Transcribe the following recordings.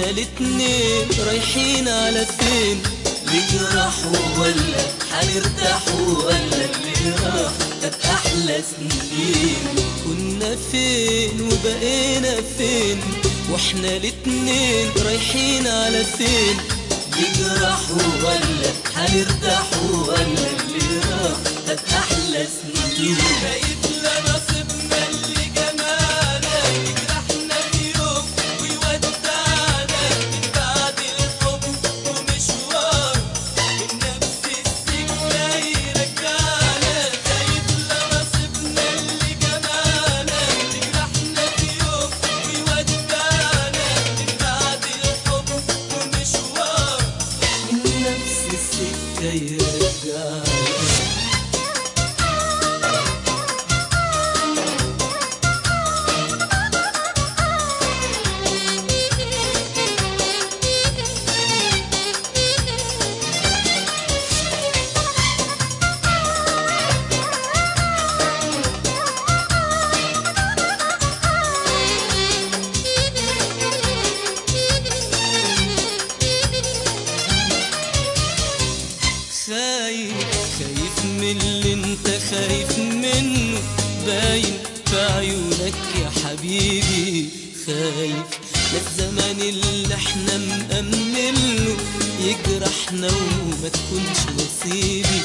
واحنا الاتنين رايحين على فين نجرح ولا هنرتاح ولا اللي راح كانت احلى سنين كنا فين وبقينا فين واحنا الاتنين رايحين على فين نجرح ولا هنرتاح ولا اللي راح كانت احلى سنين بقيت لا نصيبنا اللي جمالك يجرحنا في يوم ويودعنا من بعد الحب ومشوار من نفس السكة يرجعنا بقيت لا نصيبنا اللي جمالك يجرحنا في يوم ويودعنا من بعد الحب ومشوار من نفس السكة يرجعنا خايف خايف من اللي انت خايف منه باين في عيونك يا حبيبي خايف لا الزمان اللي احنا مأمنله يجرحنا وما تكونش نصيبي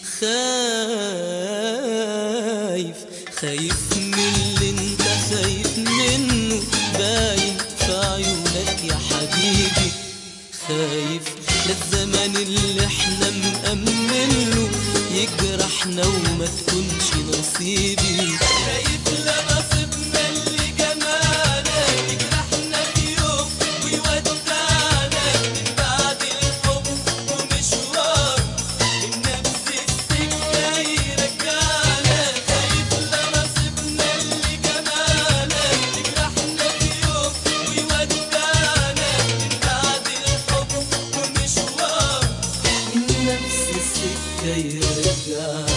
خايف خايف من اللي انت خايف منه باين في عيونك يا حبيبي خايف لا الزمان اللي احنا مأمنله يجرحنا وما تكونش نصيبي خايف لا نصيبنا اللي جمالك يجرحنا في يوم ويودعنا من بعد الحب ومشوار من نفس السكة يرجعنا خايف لا نصيبنا اللي جمالك يجرحنا في يوم ويودعنا من بعد الحب ومشوار من نفس السكة يرجعنا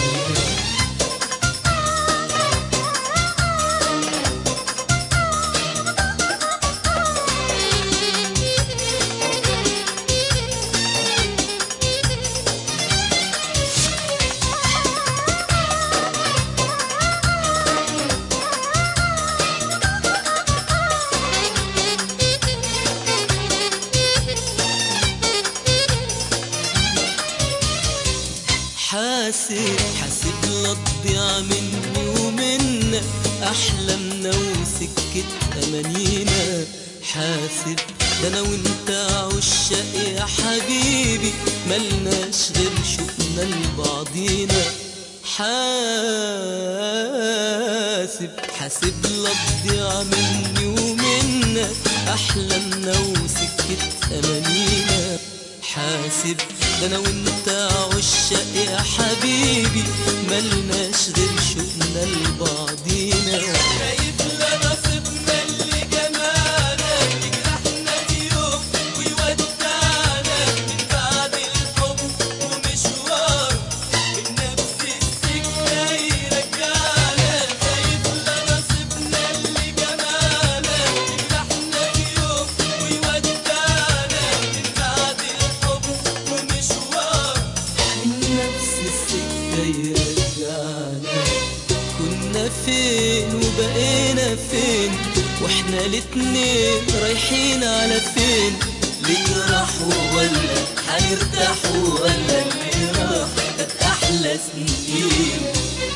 حاسب حاسب لا تضيع مني ومنا احلامنا وسكة امانينا حاسب ده انا وانت عشاق يا حبيبي ملناش غير شوقنا لبعضينا حاسب حاسب لا تضيع مني ومنك احلامنا وسكة امانينا حاسب ده انا وانت عشاق يا حبيبي ملناش غير شوقنا لبعضينا خايف لا نصيبنا اللي جمالك يجرحنا في يوم ويودعنا من بعد الحب ومشوار من نفس السكة يرجعنا خايف لا نصيبنا اللي جمالك يجرحنا في يوم ويودعنا من بعد الحب ومشوار من نفس السكة يرجعنا كنا فين وبقينا فين واحنا الاتنين رايحين على فين نجرح ولا هنرتاح ولا اللي راح كانت احلى سنين